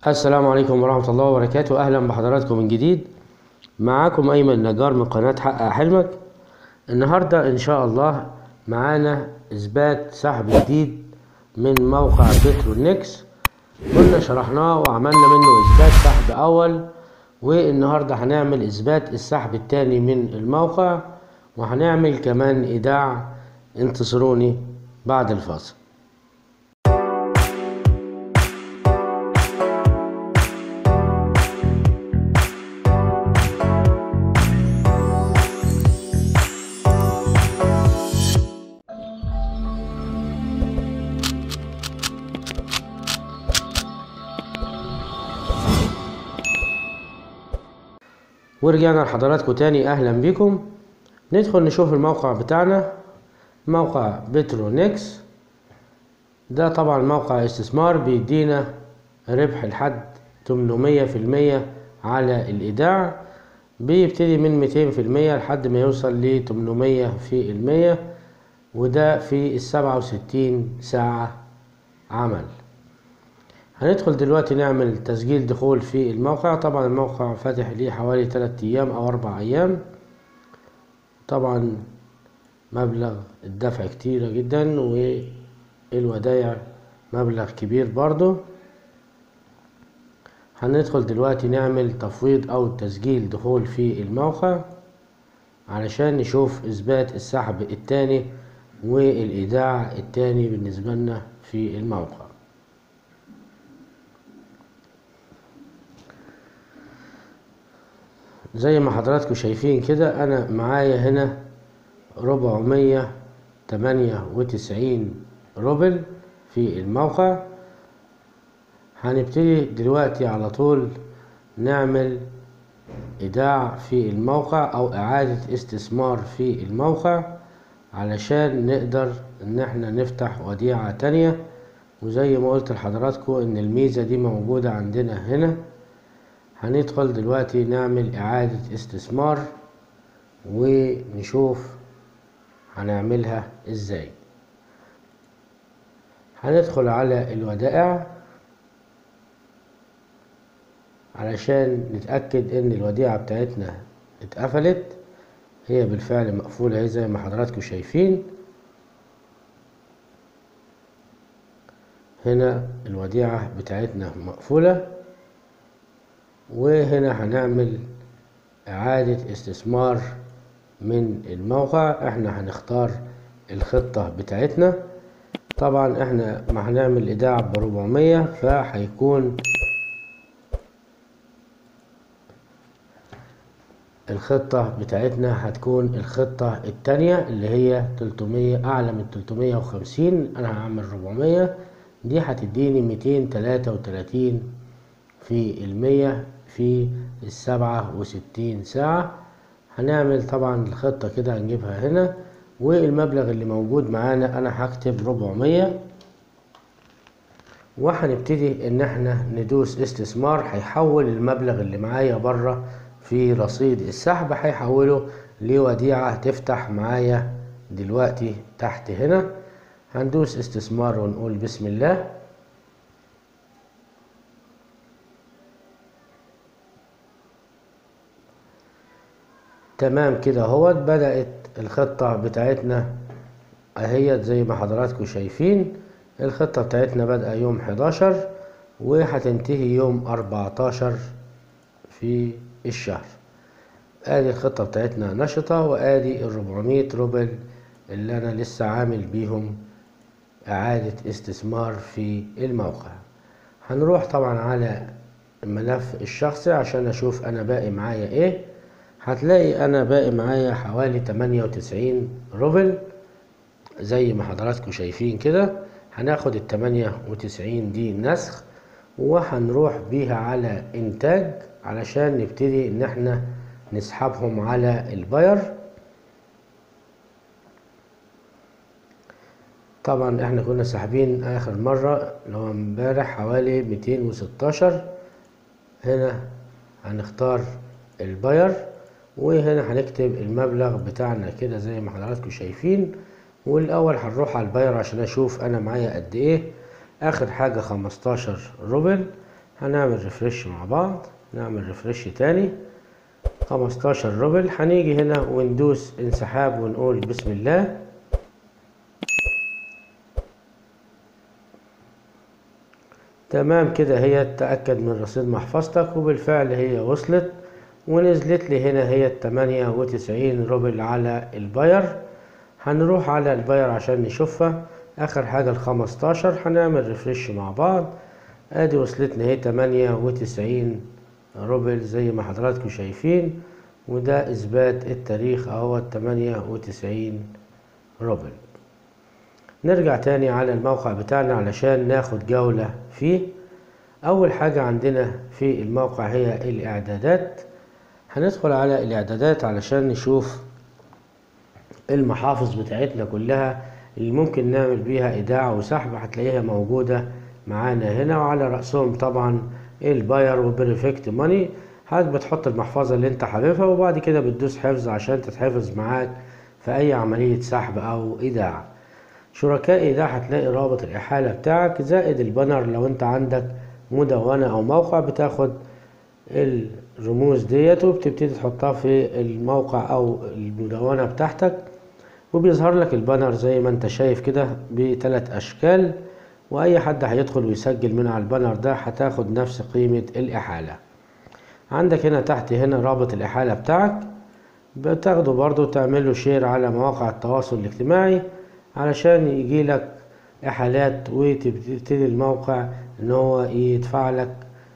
السلام عليكم ورحمة الله وبركاته أهلا بحضراتكم من جديد معاكم أيمن نجار من قناة حقق حلمك النهاردة إن شاء الله معانا إثبات سحب جديد من موقع بترونكس كنا شرحناه وعملنا منه إثبات سحب أول والنهاردة هنعمل إثبات السحب التاني من الموقع وهنعمل كمان إيداع انتصروني بعد الفاصل ورجعنا لحضراتكم تاني اهلا بيكم ندخل نشوف الموقع بتاعنا موقع بترونكس ده طبعا موقع استثمار بيدينا ربح لحد 800% على الايداع بيبتدي من 200% لحد ما يوصل ل 800% وده في السبعة وستين ساعة عمل هندخل دلوقتي نعمل تسجيل دخول في الموقع طبعا الموقع فاتح ليه حوالي 3 ايام او 4 ايام طبعا مبلغ الدفع كتيرة جدا والودايع مبلغ كبير برضو هندخل دلوقتي نعمل تفويض او تسجيل دخول في الموقع علشان نشوف اثبات السحب التاني والايداع التاني بالنسبة لنا في الموقع زي ما حضراتكم شايفين كده انا معايا هنا ربعمية تمانية وتسعين روبل في الموقع هنبتدي دلوقتي على طول نعمل ايداع في الموقع او اعادة استثمار في الموقع علشان نقدر ان احنا نفتح وديعة تانية وزي ما قلت لحضراتكم ان الميزة دي موجودة عندنا هنا هندخل دلوقتي نعمل إعادة استثمار ونشوف هنعملها ازاي هندخل على الودائع علشان نتأكد ان الوديعة بتاعتنا اتقفلت هي بالفعل مقفولة اهي زي ما حضراتكم شايفين هنا الوديعة بتاعتنا مقفولة وهنا هنعمل إعادة استثمار من الموقع احنا هنختار الخطة بتاعتنا طبعا احنا ما هنعمل ايداع بربعمية فهيكون الخطة بتاعتنا هتكون الخطة التانية اللي هي تلتمية أعلى من تلتمية وخمسين أنا هعمل ربعمية دي هتديني ميتين تلاتة وتلاتين في المية في السبعة وستين ساعة هنعمل طبعا الخطة كده هنجيبها هنا والمبلغ اللي موجود معانا انا هكتب ربعمية وهنبتدي ان احنا ندوس استثمار هيحول المبلغ اللي معايا بره في رصيد السحب هيحوله لوديعة تفتح معايا دلوقتي تحت هنا هندوس استثمار ونقول بسم الله تمام كده اهوت بدأت الخطة بتاعتنا اهيت زي ما حضراتكم شايفين الخطة بتاعتنا بادئة يوم 11 وهتنتهي يوم 14 في الشهر ادي الخطة بتاعتنا نشطة وادي ال 400 روبل اللي انا لسه عامل بيهم اعادة استثمار في الموقع هنروح طبعا على الملف الشخصي عشان اشوف انا باقي معايا ايه هتلاقي انا باقي معايا حوالي 98 روبل زي ما حضراتكم شايفين كده هناخد ال 98 دي نسخ وهنروح بيها على انتاج علشان نبتدي ان احنا نسحبهم على الباير طبعا احنا كنا ساحبين اخر مرة اللي هو امبارح حوالي 216 هنا هنختار الباير وهنا هنكتب المبلغ بتاعنا كده زي ما حضراتكم شايفين والاول هنروح على الباير عشان اشوف انا معايا قد ايه اخر حاجة 15 روبل هنعمل ريفرش مع بعض نعمل ريفرش تاني خمستاشر روبل هنيجي هنا وندوس انسحاب ونقول بسم الله تمام كده هي تأكد من رصيد محفظتك وبالفعل هي وصلت ونزلت لي هنا هي التمانية وتسعين روبل على الباير هنروح على الباير عشان نشوفها اخر حاجة الخمستاشر هنعمل ريفرش مع بعض ادي وصلتنا هي تمانية وتسعين روبل زي ما حضراتكم شايفين وده اثبات التاريخ اهو التمانية وتسعين روبل نرجع تاني على الموقع بتاعنا علشان ناخد جولة فيه اول حاجة عندنا في الموقع هي الاعدادات هندخل على الاعدادات علشان نشوف المحافظ بتاعتنا كلها اللي ممكن نعمل بيها ايداع وسحب هتلاقيها موجودة معانا هنا وعلى رأسهم طبعا الباير وبريفكت ماني حضرتك بتحط المحفظة اللي انت حاببها وبعد كده بتدوس حفظ عشان تتحفظ معاك في اي عملية سحب او ايداع شركاء ايداع هتلاقي رابط الاحالة بتاعك زائد البانر لو انت عندك مدونة او موقع بتاخد الرموز ديت وبتبتدي تحطها في الموقع او المدونة بتاعتك وبيظهر لك البانر زي ما انت شايف كده بثلاث اشكال واي حد هيدخل ويسجل من على البانر ده هتاخد نفس قيمة الاحالة عندك هنا تحت هنا رابط الاحالة بتاعك بتاخده برضو تعمله شير على مواقع التواصل الاجتماعي علشان يجيلك احالات وتبتدي الموقع ان هو يدفع لك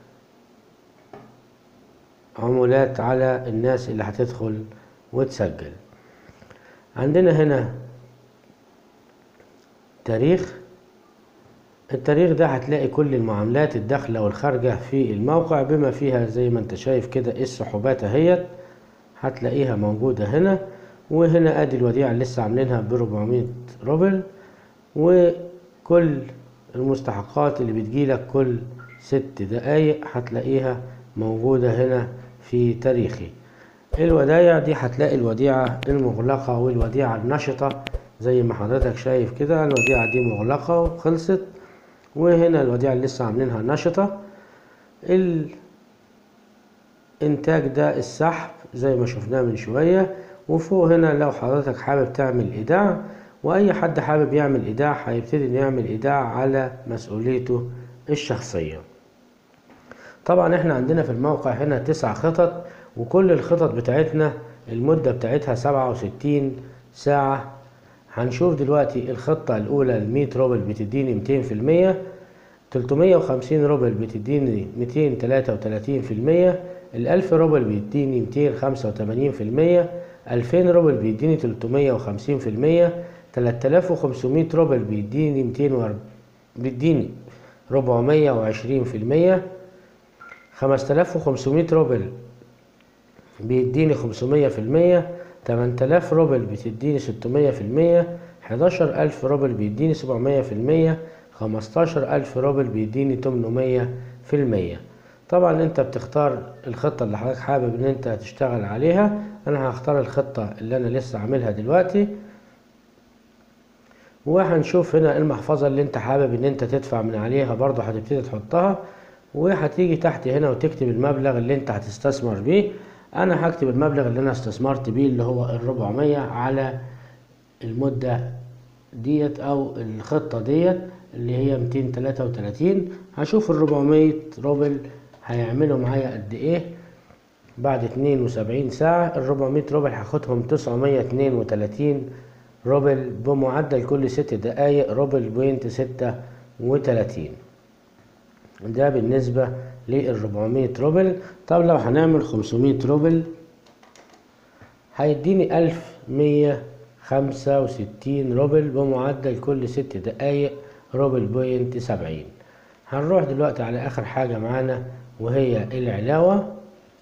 عمولات على الناس اللي هتدخل وتسجل عندنا هنا تاريخ التاريخ ده هتلاقي كل المعاملات الداخلة والخارجة في الموقع بما فيها زي ما انت شايف كده السحوبات اهيت هتلاقيها موجودة هنا وهنا ادي الوديعة اللي لسه عاملينها ب 400 روبل وكل المستحقات اللي بتجيلك كل ست دقايق هتلاقيها موجودة هنا في تاريخي الودايع دي هتلاقي الوديعة المغلقة والوديعة النشطة زي ما حضرتك شايف كده الوديعة دي مغلقة وخلصت وهنا الوديعة اللي لسه عاملينها نشطة الانتاج ده السحب زي ما شفناه من شوية وفوق هنا لو حضرتك حابب تعمل ايداع واي حد حابب يعمل ايداع هيبتدي يعمل ايداع على مسؤوليته الشخصية طبعا احنا عندنا في الموقع هنا تسع خطط وكل الخطط بتاعتنا المدة بتاعتها سبعة وستين ساعة هنشوف دلوقتي الخطة الأولى المية روبل بتديني ميتين في المية تلتمية وخمسين روبل بتديني ميتين تلاتة وتلاتين في المية الألف روبل بيديني ميتين خمسة وتمانين في المية ألفين روبل بيديني تلتمية وخمسين في المية تلات آلاف وخمسمية روبل بيديني ميتين وأرب... بيديني ربعمية وعشرين في المية خمسة آلاف وخمسمية روبل بيديني خمسمية في المية تمن تلاف روبل بتديني ستمية في المية حداشر ألف روبل بيديني سبعمية في المية خمستاشر ألف روبل بيديني تمنمية في المية طبعا انت بتختار الخطة اللي حضرتك حابب ان انت تشتغل عليها انا هختار الخطة اللي انا لسه عاملها دلوقتي وهنشوف هنا المحفظة اللي انت حابب ان انت تدفع من عليها برضه هتبتدي تحطها وهتيجي تحت هنا وتكتب المبلغ اللي انت هتستثمر بيه انا هكتب المبلغ اللي انا استثمرت بيه اللي هو الربعمية على المدة ديت او الخطة ديت اللي هي ميتين تلاتة وتلاتين هشوف الربعمية روبل هيعملوا معايا قد ايه بعد اتنين وسبعين ساعة الربعمية روبل هاخدهم تسعمية اتنين وتلاتين روبل بمعدل كل ست دقايق روبل بوينت ستة وتلاتين ده بالنسبة للربعمية روبل طب لو هنعمل خمسمية روبل هيديني ألف مية خمسة وستين روبل بمعدل كل ست دقايق روبل بوينت سبعين هنروح دلوقتي على آخر حاجة معانا وهي العلاوة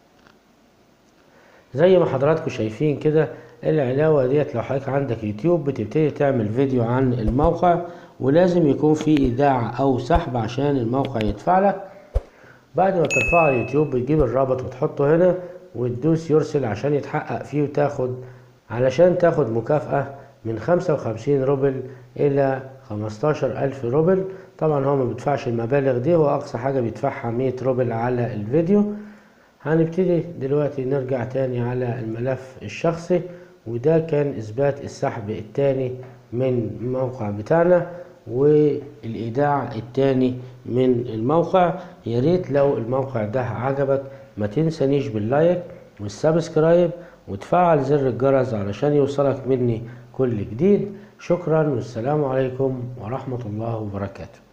زي ما حضراتكم شايفين كده العلاوة ديت لو حضرتك عندك يوتيوب بتبتدي تعمل فيديو عن الموقع ولازم يكون في ايداع او سحب عشان الموقع يدفع لك بعد ما ترفعه على اليوتيوب بتجيب الرابط وتحطه هنا وتدوس يرسل عشان يتحقق فيه وتاخد علشان تاخد مكافأة من خمسة وخمسين روبل إلى خمستاشر ألف روبل طبعا هو ما بيدفعش المبالغ دي هو اقصى حاجة بيدفعها 100 روبل على الفيديو هنبتدي دلوقتي نرجع تاني على الملف الشخصي وده كان اثبات السحب التاني من الموقع بتاعنا والايداع التاني من الموقع يا ريت لو الموقع ده عجبك ما تنسانيش باللايك والسبسكرايب وتفعل زر الجرس علشان يوصلك مني كل جديد شكرا والسلام عليكم ورحمة الله وبركاته